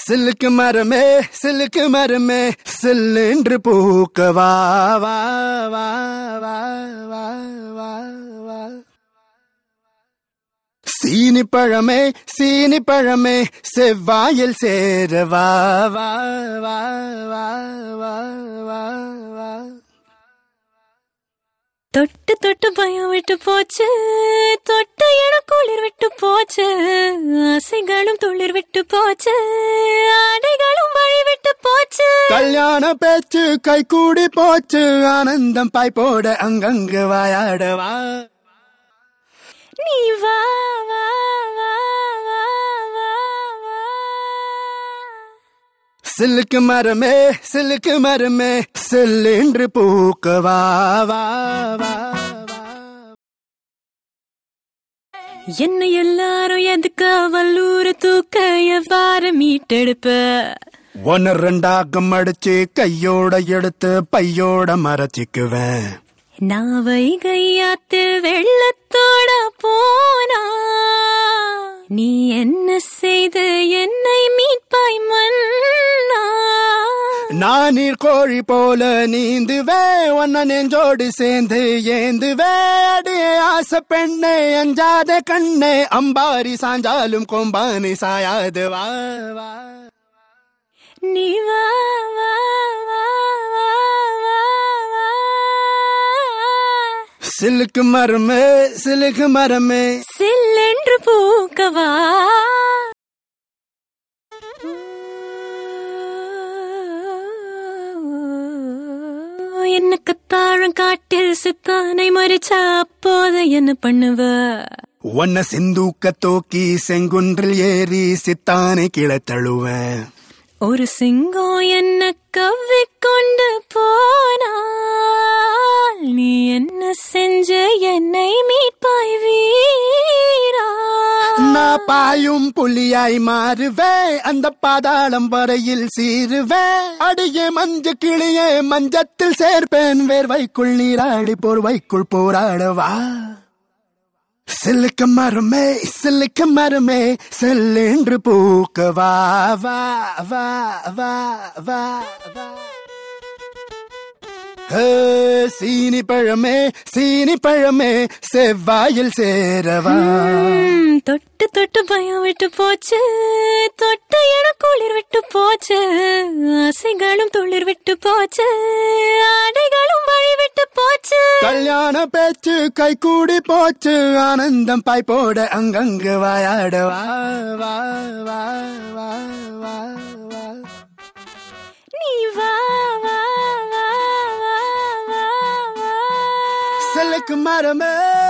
சில்லுக்கு மரமே சில்லுக்கு மரமே சில்லென்று பூக்க வா வா வா வா வா வா வா சீனி பழமே சீனி பழமே செவ்வாயில் சேர வா வா வா வா வா வா வா தொட்டு தொட்டு பயம் விட்டு போச்சு தொட்ட இடம் குளிர் விட்டு போச்சு ஆசைகளும் துளிர் விட்டு போச்சு ஆடைகளும் வழி விட்டு போச்சு கல்யாண பேச்சு கை கூடி போச்சு ஆனந்தம் பாய் போட அங்கங்கு வாயாடவா நீ வா வா வா வா வா வா சில்லுக்கு மரமே சில்லுக்கு மரமே சில்லென்று பூக்க வா வா வா வா என்ன எல்லாரும் எதுக்கு வல்லூர தூக்க எவ்வாறு மீட்டெடுப்ப ஒன்னு ரெண்டாக மடிச்சு கையோட எடுத்து பையோட மறைச்சிக்குவேன் நாவை கையாத்து வெள்ளத்தோட போனா நீ என்ன செய்து என்னை மீட்பாய் மன்னா நான் நீர் கோழி போல நீந்துவே ஒன்ன நெஞ்சோடு சேர்ந்து ஏந்துவே அடியே ஆசை பெண்ணே அஞ்சாத கண்ணே அம்பாரி சாஞ்சாலும் கொம்பானி சாயாது வா வா நீ வா வா வா வா வா வா சிலுக்கு மரமே சிலுக்கு மரமே சில்லென்று பூக்கவா எனக்கு தாழம் காட்டில் சித்தானை மறிச்சா அப்போது என்ன பண்ணுவ ஒன்ன சிந்தூக்க தூக்கி செங்குன்றில் ஏறி சித்தானை கீழே தழுவேன் ஒரு சிங்கம் என்ன கவ்விக்கொண்டு போனால் நீ என்ன செஞ்ச என்னை மீட்பாய் வீரா நான் பாயும் புலியாய் மாறுவே அந்த பாதாளம் வரையில் சீருவே அடியே மஞ்ச கிளியே மஞ்சத்தில் சேர்ப்பேன் வேர்வைக்குள் நீராடி போர்வைக்குள் போராடவா சில்லுக்கு மரமே சில்லுக்கு மரமே செல்லென்று பூக்க வா வா வா வா வா வா ஹே, சீனி பழமே சீனி பழமே செவ்வாயில் சேரவா ம், தொட்டு தொட்டு பயம் விட்டு போச்சு தொட்ட இடம் குளிர் விட்டு போச்சு ஆசைகளும் துளிர் விட்டு போச்சு ஆடைகளும் வழி விட்டு போச்சு கல்யாண பேச்சு கை கூடி போச்சு ஆனந்தம் பாய் போட அங்கங்கு வாயாடவா வா வா வா வா வா நீ வா வா வா வா வா வா சிலுக்கு மரமே